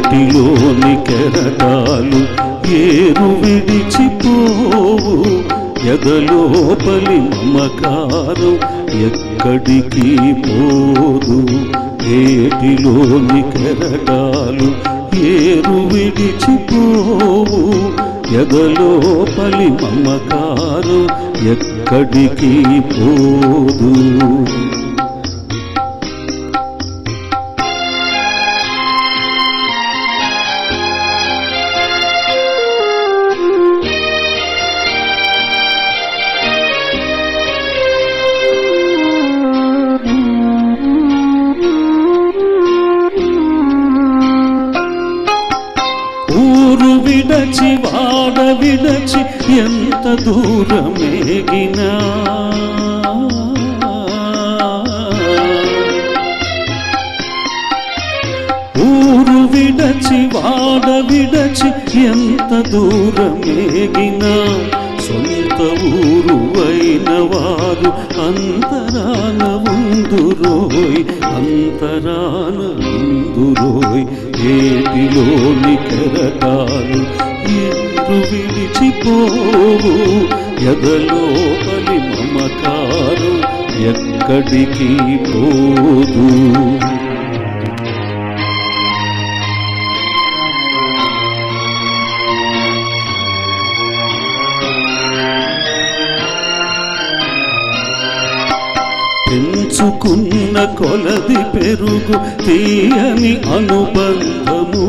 ఏటిలోని కెరటాలు ఏరు విడిచిపోవు ఎదలోపలి మమకారం ఎక్కడికి పోదు ఏటిలోని కెరటాలు ఏరు విడిచిపోవు ఎదలోపలి మమకారం ఎక్కడికి పోదు ఊరు విడచి వాడ విడచి ఎంత దూరమేగినా ఊరు విడచి వాడ విడచి ఎంత దూరమేగినా సొంత ఊరు అయిన వారు అంతరాన ఉందురోయ్ అంతరాన ఉందురోయ్ ఏటిలోని కెరటాలు ఎరు విడిచిపోవు ఎదలోపలి మమకారం ఎక్కడికి పోదు పెంచుకున్న కొలది పెరుగు తీయని అనుబంధము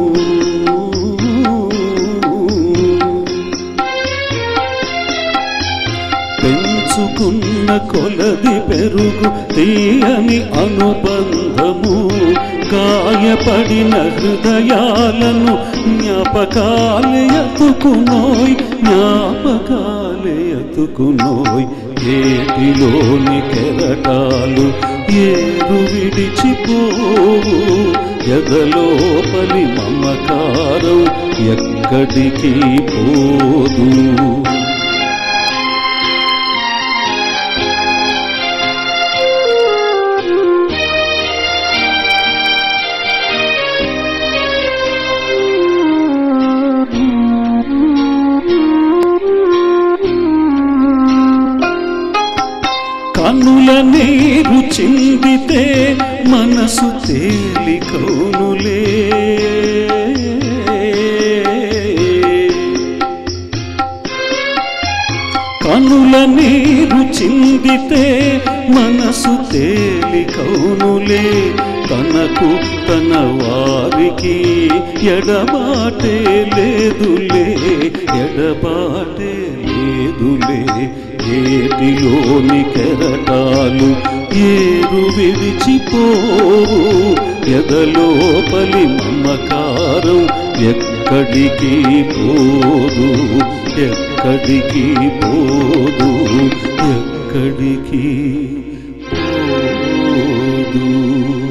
పెంచుకున్న కొలది పెరుగు తీయని అనుబంధము గాయపడిన హృదయాలను జ్ఞాపకాలే ఎత్తుకునోయ్ జ్ఞాపకాలే ఎత్తుకునోయ్ ఏటిలోని కెరటాలు ఏరు విడిచిపోవు ఎదలోపలి మమకారం ఎక్కడికి పోదు కన్నుల నీరు చిందితే మనసు తేలికౌనులే కనుల నీరు చిందితే మనసు తేలికౌనులే తనకు తన వారికి ఎడబాటే లేదులే ఎడబాటే లేదులే ఏటిలోని కెరటాలు ఏరు విడిచిపోవు ఎదలోపలి మమకారం ఎక్కడికి పోదు ఎక్కడికి పోదు ఎక్కడికి పోదు